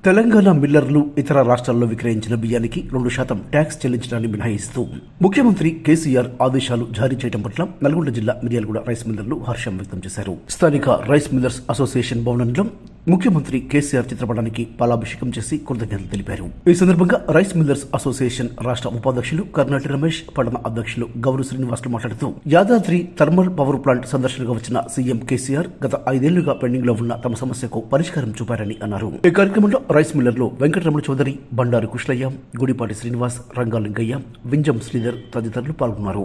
తెలంగాణ మిల్లర్లు ఇతర రాష్ట్రాల్లో విక్రయించిన బియ్యానికి రెండు శాతం ట్యాక్స్ చెల్లించడాన్ని మినహాయిస్తూ ముఖ్యమంత్రి కేసీఆర్ ఆదేశాలు జారీ చేయడం పట్ల నల్గొండ జిల్లా మిర్యాలగూడ రైస్ మిల్లర్లు హర్షం వ్యక్తం చేశారు స్థానిక రైస్ మిల్లర్స్ అసోసియేషన్ భవనంలో ముఖ్యమంత్రి కేసీఆర్ చిత్రపటానికి పాలాభిషేకం చేసి కృతజ్ఞతలు తెలిపారు ఈ సందర్భంగా రైస్ మిల్లర్స్ అసోసియేషన్ రాష్ట్ర ఉపాధ్యక్షులు కర్ణాటి రమేష్ పట్టణ అధ్యక్షులు గౌరవ శ్రీనివాసులు మాట్లాడుతూ యాదాద్రి థర్మల్ పవర్ ప్లాంట్ సందర్శనగా వచ్చిన సీఎం కేసీఆర్ గత ఐదేళ్లుగా పెండింగ్ లో ఉన్న తమ సమస్యకు పరిష్కారం చూపారని అన్నారు ఈ కార్యక్రమంలో రైస్ మిల్లర్లు వెంకటరమణ చౌదరి బండారు కుష్లయ్య గుడిపాటి శ్రీనివాస్ రంగాలింగయ్య వింజం శ్రీధర్ తదితరులు పాల్గొన్నారు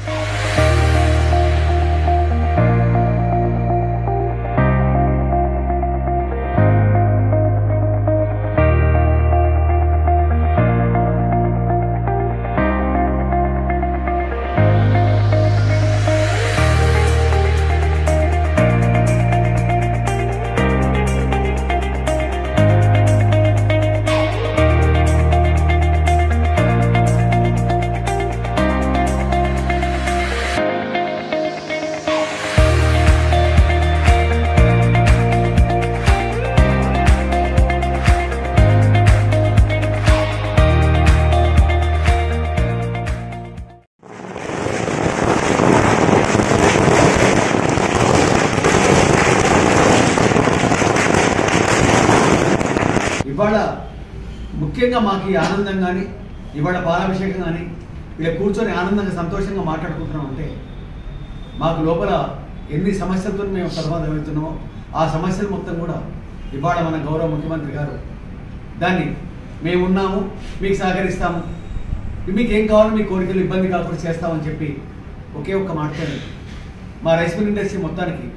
ఇవాళ ముఖ్యంగా మాకు ఈ ఆనందం కానీ ఇవాళ పాలాభిషేకం కానీ ఇలా కూర్చొని ఆనందంగా సంతోషంగా మాట్లాడుకుంటున్నాం అంటే మాకు లోపల ఎన్ని సమస్యలతో మేము సర్వాధమవుతున్నామో ఆ సమస్యలు మొత్తం కూడా ఇవాళ మన గౌరవ ముఖ్యమంత్రి గారు దాన్ని మేము ఉన్నాము మీకు సహకరిస్తాము మీకు ఏం కావాలో మీ కోరికలు ఇబ్బంది కాకుండా చేస్తామని చెప్పి ఒకే ఒక్క మాట్లాడి మా రైస్ మిల్ ఇండస్ట్రీ మొత్తానికి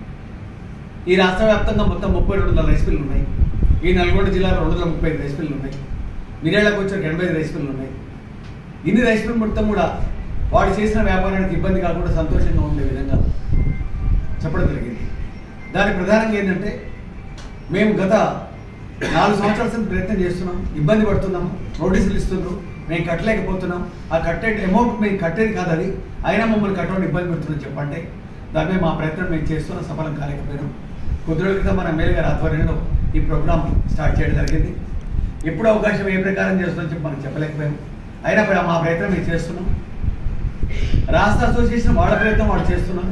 ఈ రాష్ట్ర వ్యాప్తంగా మొత్తం ముప్పై రెండు వందల రైస్ మిల్లు ఉన్నాయి ఈ నల్గొండ జిల్లాలో రెండు వందల ముప్పై ఐదు రైస్ మిల్లు ఉన్నాయి మిర్యాలకు వచ్చే ఎనభై ఐదు రైస్ మిల్లు ఉన్నాయి ఇన్ని రైస్ మిల్ మొత్తం కూడా వాడు చేసిన వ్యాపారానికి ఇబ్బంది కాకుండా సంతోషంగా ఉండే విధంగా చెప్పడం జరిగింది దాని ప్రధానంగా ఏంటంటే మేము గత నాలుగు సంవత్సరాల నుంచి ప్రయత్నం చేస్తున్నాం ఇబ్బంది పడుతున్నాము నోటీసులు ఇస్తున్నారు మేము కట్టలేకపోతున్నాం ఆ కట్టే అమౌంట్ మేము కట్టేది కాదు అది అయినా మమ్మల్ని కట్టడం ఇబ్బంది పెడుతుందని చెప్పంటే దాని మీద మా ప్రయత్నం మేము చేస్తున్నాం సఫలం కాలేకపోయినాం కొద్ది రోజుల క్రితం మన ఎమ్మెల్యే గారి ఆధ్వర్యంలో ఈ ప్రోగ్రామ్ స్టార్ట్ చేయడం జరిగింది ఎప్పుడు అవకాశం ఏ ప్రకారం చేస్తుందని చెప్పి మనం చెప్పలేకపోయాం అయినా కూడా మా ప్రయత్నం మేము చేస్తున్నాం రాష్ట్ర అసోసియేషన్ వాళ్ళ ప్రయత్నం వాళ్ళు చేస్తున్నారు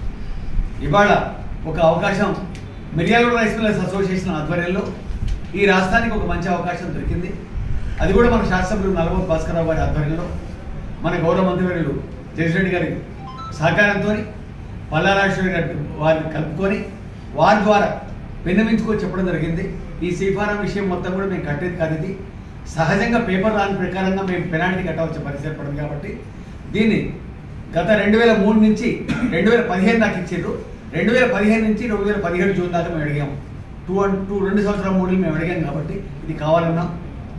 ఇవాళ ఒక అవకాశం మిర్యాలగూడ రైస్ మిల్లర్స్ అసోసియేషన్ ఆధ్వర్యంలో ఈ రాష్ట్రానికి ఒక మంచి అవకాశం దొరికింది అది కూడా మన శాసనసభ్యులు నల్లబోతు భాస్కరరావు గారి ఆధ్వర్యంలో మన గౌరవ మంత్రివర్యులు జగన్రెడ్డి గారి సహకారంతో పల్లారాజేశ్వరి గారి వారిని కలుపుకొని వారి ద్వారా విన్నవించుకొని చెప్పడం జరిగింది ఈ సీఫారం విషయం మొత్తం కూడా మేము కట్టేది కాదు ఇది సహజంగా పేపర్ రాని ప్రకారంగా మేము పెనాల్టీ కట్టవలసిన పరిస్థితి ఏర్పడింది కాబట్టి దీన్ని గత రెండు వేల మూడు నుంచి రెండు వేల పదిహేను దాకా ఇచ్చారు రెండు వేల పదిహేను నుంచి రెండు వేల పదిహేడు జూన్ దాకా మేము అడిగాం టూ అండ్ టూ రెండు సంవత్సరాల మూడు మేము అడిగాం కాబట్టి ఇది కావాలన్నాం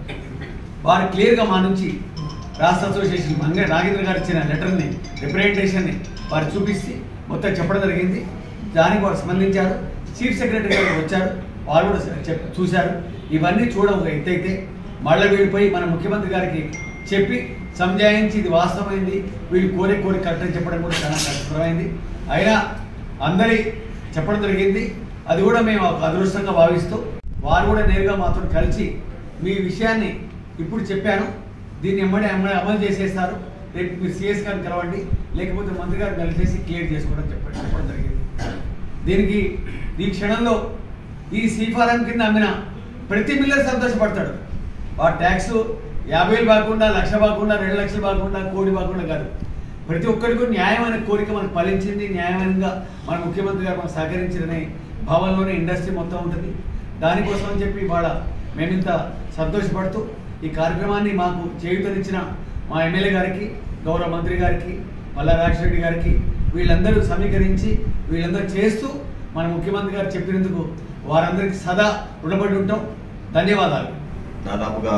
వారు క్లియర్గా మా నుంచి రాష్ట్ర అసోసియేషన్ మంగ నాగేంద్ర గారు ఇచ్చిన లెటర్ని రిప్రజెంటేషన్ని వారు చూపిస్తే మొత్తం చెప్పడం జరిగింది దానికి వారు స్పందించారు చీఫ్ సెక్రటరీ గారు వచ్చారు వారు కూడా చెప్ చూశారు ఇవన్నీ చూడ ఒక ఎత్తైతే మళ్ళీ వీళ్ళు పోయి మన ముఖ్యమంత్రి గారికి చెప్పి సంజాయించి ఇది వాస్తవమైంది వీళ్ళు కోరే కోరి కరెక్ట్ చెప్పడం కూడా చాలా కష్టమైంది అయినా అందరి చెప్పడం జరిగింది అది కూడా మేము ఒక అదృష్టంగా భావిస్తూ వారు కూడా నేరుగా మాతో కలిసి మీ విషయాన్ని ఇప్పుడు చెప్పాను దీన్ని ఎమ్మడే అమ్మ అమలు చేసేస్తారు రేపు మీరు సిఎస్ గారిని కలవండి లేకపోతే మంత్రి గారిని కలిసేసి క్లియర్ చేసుకోవడం చెప్పండి చెప్పడం జరిగింది దీనికి ఈ క్షణంలో ఈ సీఫారం కింద అమ్మిన ప్రతి మిల్లర్ సంతోషపడతాడు ఆ ట్యాక్స్ యాభై వేలు బాకుండా లక్ష బాకుండా రెండు లక్షలు బాకుండా కోటి బాకుండా కాదు ప్రతి ఒక్కరికి న్యాయమైన కోరిక మనకు ఫలించింది న్యాయమైనగా మన ముఖ్యమంత్రి గారు మనకు సహకరించిన భావనలోనే ఇండస్ట్రీ మొత్తం ఉంటుంది దానికోసం అని చెప్పి ఇవాళ మేమింత సంతోషపడుతూ ఈ కార్యక్రమాన్ని మాకు చేయుతనిచ్చిన మా ఎమ్మెల్యే గారికి గౌరవ మంత్రి గారికి మల్లా రెడ్డి గారికి వీళ్ళందరూ సమీకరించి వీళ్ళందరూ చేస్తూ మన ముఖ్యమంత్రి గారు చెప్పినందుకు వారందరికీ సదా రుణపడి ఉంటాం ధన్యవాదాలు దాదాపుగా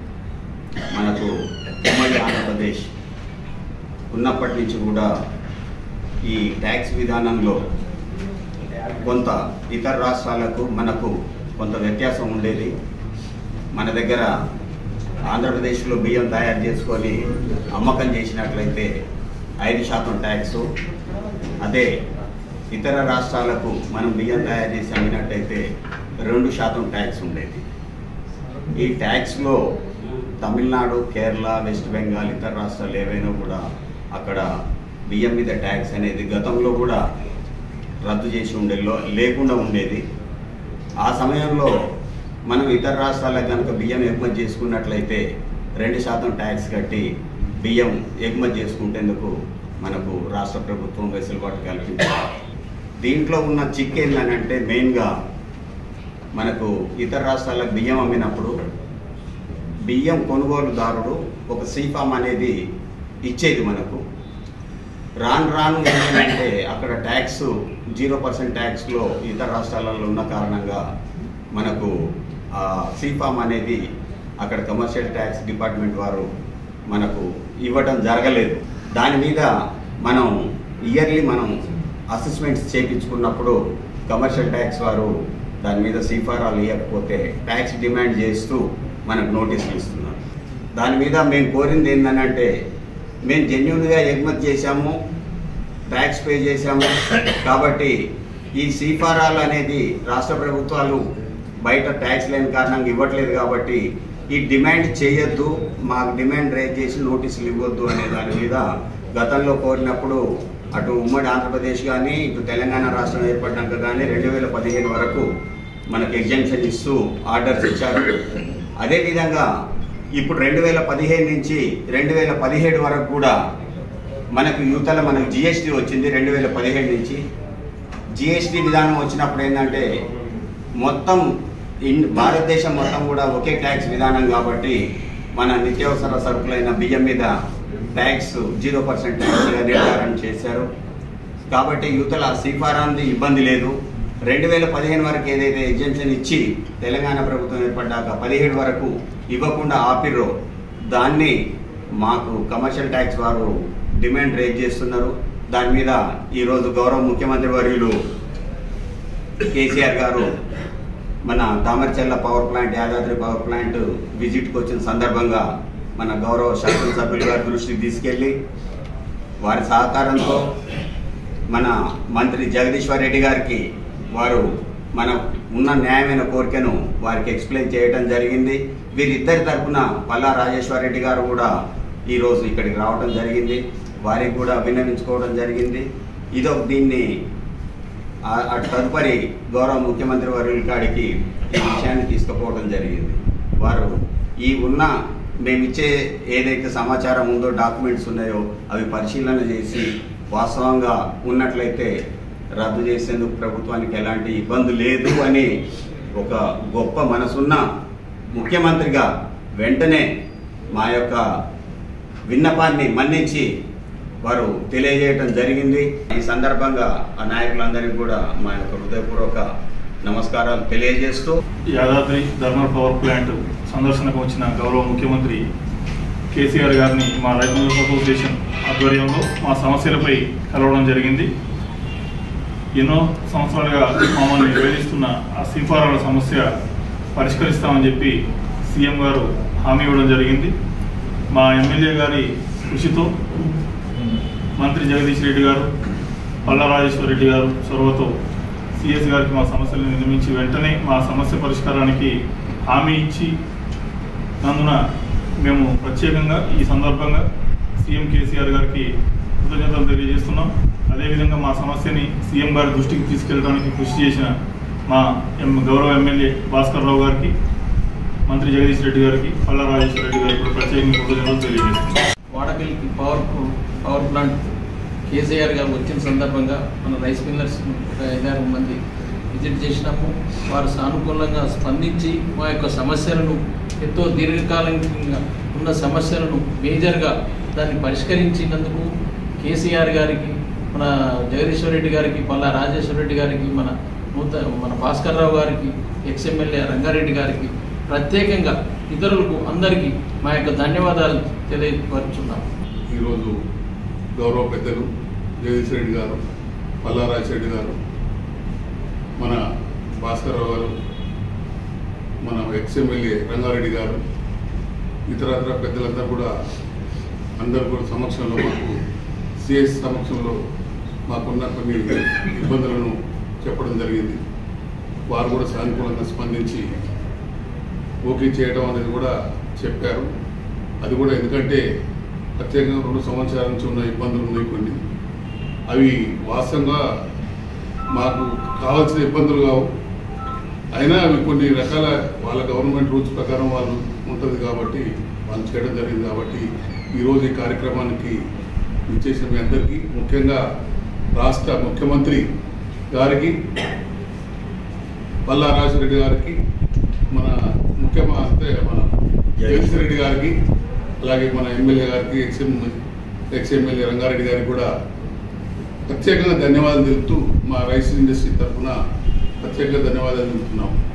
మనకు ఉమ్మడి ఆంధ్రప్రదేశ్ ఉన్నప్పటి నుంచి కూడా ఈ ట్యాక్స్ విధానంలో కొంత ఇతర రాష్ట్రాలకు మనకు కొంత వ్యత్యాసం ఉండేది మన దగ్గర ఆంధ్రప్రదేశ్లో బియ్యం తయారు చేసుకొని అమ్మకం చేసినట్లయితే ఐదు శాతం ట్యాక్స్ అదే ఇతర రాష్ట్రాలకు మనం బియ్యం తయారు చేసి అమ్మినట్టయితే రెండు శాతం ట్యాక్స్ ఉండేది ఈ ట్యాక్స్లో తమిళనాడు కేరళ వెస్ట్ బెంగాల్ ఇతర రాష్ట్రాలు ఏవైనా కూడా అక్కడ బియ్యం మీద ట్యాక్స్ అనేది గతంలో కూడా రద్దు చేసి ఉండేలో లేకుండా ఉండేది ఆ సమయంలో మనం ఇతర రాష్ట్రాలకు కనుక బియ్యం ఎగుమతి చేసుకున్నట్లయితే రెండు శాతం ట్యాక్స్ కట్టి బియ్యం ఎగుమతి చేసుకుంటేందుకు మనకు రాష్ట్ర ప్రభుత్వం వెసులుబాటు కల్పించారు దీంట్లో ఉన్న చిక్ ఏంటంటే మెయిన్గా మనకు ఇతర రాష్ట్రాలకు బియ్యం అమ్మినప్పుడు బియ్యం కొనుగోలుదారుడు ఒక సీఫామ్ అనేది ఇచ్చేది మనకు రాను రాను ఏంటంటే అక్కడ ట్యాక్స్ జీరో పర్సెంట్ ట్యాక్స్లో ఇతర రాష్ట్రాలలో ఉన్న కారణంగా మనకు ఆ సీఫామ్ అనేది అక్కడ కమర్షియల్ ట్యాక్స్ డిపార్ట్మెంట్ వారు మనకు ఇవ్వడం జరగలేదు దాని మీద మనం ఇయర్లీ మనం అసెస్మెంట్స్ చేయించుకున్నప్పుడు కమర్షియల్ ట్యాక్స్ వారు దాని మీద సీఫారాలు ఇవ్వకపోతే ట్యాక్స్ డిమాండ్ చేస్తూ మనకు నోటీసులు ఇస్తున్నారు దాని మీద మేము కోరింది ఏంటంటే మేము జెన్యున్గా ఎగుమతి చేశాము ట్యాక్స్ పే చేశాము కాబట్టి ఈ సీఫారాలు అనేది రాష్ట్ర ప్రభుత్వాలు బయట ట్యాక్స్ లేని కారణంగా ఇవ్వట్లేదు కాబట్టి ఈ డిమాండ్ చేయొద్దు మాకు డిమాండ్ రేజ్ చేసి నోటీసులు ఇవ్వద్దు అనే దాని మీద గతంలో కోరినప్పుడు అటు ఉమ్మడి ఆంధ్రప్రదేశ్ కానీ ఇటు తెలంగాణ రాష్ట్రం ఏర్పడినాక కానీ రెండు వేల పదిహేను వరకు మనకు ఎగ్జామ్షన్ ఇస్తూ ఆర్డర్స్ ఇచ్చారు అదేవిధంగా ఇప్పుడు రెండు వేల పదిహేను నుంచి రెండు వేల పదిహేడు వరకు కూడా మనకు యువతల మనకు జిఎస్టీ వచ్చింది రెండు వేల పదిహేడు నుంచి జిఎస్టీ విధానం వచ్చినప్పుడు ఏంటంటే మొత్తం ఇన్ భారతదేశం మొత్తం కూడా ఒకే ట్యాక్స్ విధానం కాబట్టి మన నిత్యావసర సరుకులైన బియ్యం మీద ట్యాక్స్ జీరో పర్సెంట్ ట్యాక్స్గా నిర్ధారణ చేశారు కాబట్టి యువతల సీఫారాంది ఇబ్బంది లేదు రెండు వేల పదిహేను వరకు ఏదైతే ఎగ్జామ్షన్ ఇచ్చి తెలంగాణ ప్రభుత్వం ఏర్పడ్డాక పదిహేడు వరకు ఇవ్వకుండా ఆపిర్రో దాన్ని మాకు కమర్షియల్ ట్యాక్స్ వారు డిమాండ్ రేజ్ చేస్తున్నారు దాని మీద ఈరోజు గౌరవ ముఖ్యమంత్రి వర్యులు కేసీఆర్ గారు మన Thamarachella power plant Yadadri power plant విజిట్కి వచ్చిన సందర్భంగా మన గౌరవ శాసనసభ్యులు గారి దృష్టికి తీసుకెళ్ళి వారి సహకారంతో మన మంత్రి జగదీశ్వర్ రెడ్డి గారికి వారు మన ఉన్న న్యాయమైన కోరికను వారికి ఎక్స్ప్లెయిన్ చేయడం జరిగింది వీరిద్దరి తరపున పల్లా రాజేశ్వర్ రెడ్డి గారు కూడా ఈరోజు ఇక్కడికి రావడం జరిగింది వారికి కూడా విన్నవించుకోవడం జరిగింది ఇదో దీన్ని ఆ- అటు తదుపరి గౌరవ ముఖ్యమంత్రి వర్యుల కాడికి ఈ విషయాన్ని తీసుకుపోవడం జరిగింది వారు ఈ ఉన్న మేమిచ్చే ఏదైతే సమాచారం ఉందో డాక్యుమెంట్స్ ఉన్నాయో అవి పరిశీలన చేసి వాస్తవంగా ఉన్నట్లయితే రద్దు చేసేందుకు ప్రభుత్వానికి ఎలాంటి ఇబ్బంది లేదు అని ఒక గొప్ప మనసున్న ముఖ్యమంత్రిగా వెంటనే మా యొక్క విన్నపాన్ని మన్నించి వారు తెలియజేయటం జరిగింది ఈ సందర్భంగా ఆ నాయకులందరికీ కూడా మా యొక్క హృదయపూర్వక నమస్కారాలు తెలియజేస్తూ యాదాద్రి థర్మల్ పవర్ ప్లాంట్ సందర్శనకు వచ్చిన గౌరవ ముఖ్యమంత్రి కేసీఆర్ గారిని మా రైతు అసోసియేషన్ ఆధ్వర్యంలో మా సమస్యలపై కలవడం జరిగింది ఎన్నో సంవత్సరాలుగా మమ్మల్ని వేధిస్తున్న ఆ సిఫారాల సమస్య పరిష్కరిస్తామని చెప్పి సీఎం గారు హామీ ఇవ్వడం జరిగింది మా ఎమ్మెల్యే గారి కృషితో మంత్రి జగదీష్ రెడ్డి గారు పల్లా రాజేశ్వర రెడ్డి గారు చొరవతో సిఎస్ గారికి మా సమస్యలను నిర్మించి వెంటనే మా సమస్య పరిష్కారానికి హామీ ఇచ్చి నందున మేము ప్రత్యేకంగా ఈ సందర్భంగా సీఎం కేసీఆర్ గారికి కృతజ్ఞతలు తెలియజేస్తున్నాం అదేవిధంగా మా సమస్యని సీఎం గారి దృష్టికి తీసుకెళ్ళడానికి కృషి చేసిన మా ఎం గౌరవ ఎమ్మెల్యే భాస్కర్ రావు గారికి మంత్రి జగదీష్ రెడ్డి గారికి పల్లా రాజేశ్వర రెడ్డి గారికి కూడా ప్రత్యేకంగా కృతజ్ఞతలు తెలియజేస్తున్నాం వాడగల్కి పవర్ పవర్ ప్లాంట్ కేసీఆర్ గారు వచ్చిన సందర్భంగా మన రైస్ మిల్లర్స్ ఒక ఐదారు మంది విజిట్ చేసినాము వారు సానుకూలంగా స్పందించి మా యొక్క సమస్యలను ఎంతో దీర్ఘకాలంగా ఉన్న సమస్యలను మేజర్గా దాన్ని పరిష్కరించినందుకు కేసీఆర్ గారికి మన జగదీశ్వర్ రెడ్డి గారికి పల్లా రాజేశ్వర రెడ్డి గారికి మన నూతన మన భాస్కర్ రావు గారికి ఎక్స్ఎమ్మెల్యే రంగారెడ్డి గారికి ప్రత్యేకంగా ఇతరులకు అందరికీ మా యొక్క ధన్యవాదాలు తెలియపరుచున్నాం ఈరోజు గౌరవ పెద్దలు జగదీష్ రెడ్డి గారు పల్లారాజ్ రెడ్డి గారు మన భాస్కర్రావు గారు మన ఎక్స్ఎమ్మెల్యే రంగారెడ్డి గారు ఇతరత్ర పెద్దలందరూ కూడా అందరూ కూడా సమక్షంలో మాకు సిఎస్ సమక్షంలో మాకున్న కొన్ని ఇబ్బందులను చెప్పడం జరిగింది వారు కూడా సానుకూలంగా స్పందించి ఓకే చేయడం అనేది కూడా చెప్పారు అది కూడా ఎందుకంటే ప్రత్యేకంగా రెండు సంవత్సరాల నుంచి ఉన్న ఇబ్బందులు ఉన్నాయి కొన్ని అవి వాస్తవంగా మాకు కావాల్సిన ఇబ్బందులు కావు అయినా అవి కొన్ని రకాల వాళ్ళ గవర్నమెంట్ రూల్స్ ప్రకారం వాళ్ళు ఉంటుంది కాబట్టి వాళ్ళు చేయడం జరిగింది కాబట్టి ఈరోజు ఈ కార్యక్రమానికి ఇచ్చేసిన మీ అందరికీ ముఖ్యంగా రాష్ట్ర ముఖ్యమంత్రి గారికి పల్లా రాజశేఖర గారికి మన ముఖ్యమంత్రి మన జగదీశ్వర రెడ్డి గారికి అలాగే మన ఎమ్మెల్యే గారికి ఎక్స్ఎం ఎక్స్ ఎమ్మెల్యే రంగారెడ్డి గారికి కూడా ప్రత్యేకంగా ధన్యవాదాలు తెలుపుతూ మా రైస్ ఇండస్ట్రీ తరఫున ప్రత్యేకంగా ధన్యవాదాలు తెలుపుతున్నాం